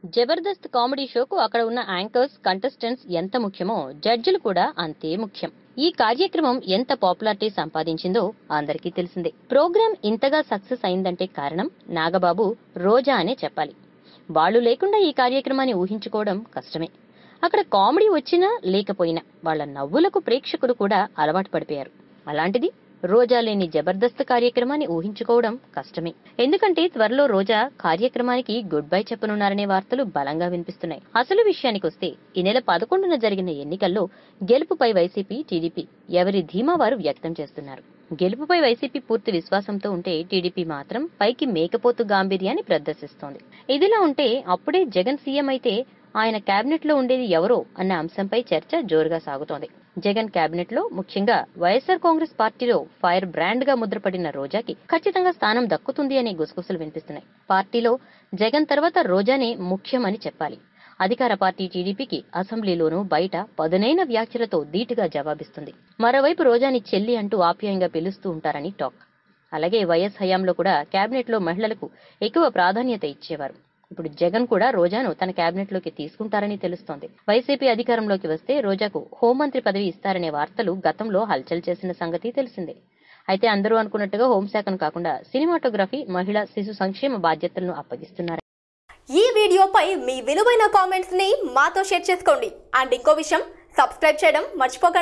Jabardasth comedy షోకు అక్కడ ఉన్న anchors contestants ఎంత ముఖ్యమో జడ్జిలు కూడా అంతే ముఖ్యం ఈ కార్యక్రమం ఎంత పాపులారిటీ సంపాదించిందో అందరికీ తెలిసిందే ప్రోగ్రాం ఇంతగా సక్సెస్ అయిందంటే కారణం నాగబాబు రోజా అనే చెప్పాలి వాళ్ళు లేకుండా ఈ కార్యక్రమాన్ని ఊహించుకోవడం కష్టమే అక్కడ కామెడీ వచ్చినా లేకపోయినా వాళ్ళ నవ్వులకు ప్రేక్షకులు కూడా అలవాటు పడిపోయారు అలాంటిది రోజా లేని జబర్దస్త్ కార్యక్రమాన్ని ఊహించుకోవడం కష్టమే ఎందుకంటే త్వరలో రోజా కార్యక్రమానికి గుడ్ బై చెప్పనున్నారనే వార్తలు బలంగా వినిపిస్తున్నాయి అసలు విషయానికి వస్తే ఈ నెల పదకొండున జరిగిన ఎన్నికల్లో గెలుపుపై వైసీపీ టీడీపీ ఎవరి ధీమా వారు వ్యక్తం చేస్తున్నారు గెలుపుపై వైసీపీ పూర్తి విశ్వాసంతో ఉంటే టీడీపీ మాత్రం పైకి మేకపోతు గాంభీర్యాన్ని ప్రదర్శిస్తోంది ఇదిలా ఉంటే అప్పుడే జగన్ సీఎం అయితే ఆయన కేబినెట్ లో ఉండేది ఎవరో అన్న అంశంపై చర్చ జోరుగా సాగుతోంది జగన్ కేబినెట్ లో ముఖ్యంగా వైఎస్ఆర్ కాంగ్రెస్ పార్టీలో ఫైర్ బ్రాండ్ గా ముద్రపడిన రోజాకి ఖచ్చితంగా స్థానం దక్కుతుంది అనే గుసగుసలు వినిపిస్తున్నాయి పార్టీలో జగన్ తర్వాత రోజానే ముఖ్యమని చెప్పాలి అధికార పార్టీ టీడీపీకి అసెంబ్లీలోనూ బయట పదునైన వ్యాఖ్యలతో ధీటుగా జవాబిస్తుంది మరోవైపు రోజాని చెల్లి అంటూ ఆప్యాయంగా పిలుస్తూ ఉంటారని టాక్ అలాగే వైఎస్ హయాంలో కూడా కేబినెట్ లో మహిళలకు ఎక్కువ ప్రాధాన్యత ఇచ్చేవారు ఇప్పుడు జగన్ కూడా రోజాను తన కేబినెట్ లోకి తీసుకుంటారని తెలుస్తోంది వైసీపీ అధికారంలోకి వస్తే రోజాకు హోంమంత్రి పదవి ఇస్తారనే వార్తలు గతంలో హల్చల్ చేసిన సంగతి తెలిసిందే అయితే అందరూ అనుకున్నట్టుగా హోంశాఖను కాకుండా సినిమాటోగ్రఫీ మహిళా శిశు సంక్షేమ బాధ్యతలను అప్పగిస్తున్నారు ఈ వీడియోపై మీ విలువైన కామెంట్స్ ని మాతో షేర్ చేసుకోండి అండ్ ఇంకో విషయం సబ్స్క్రైబ్ చేయడం మర్చిపోకండి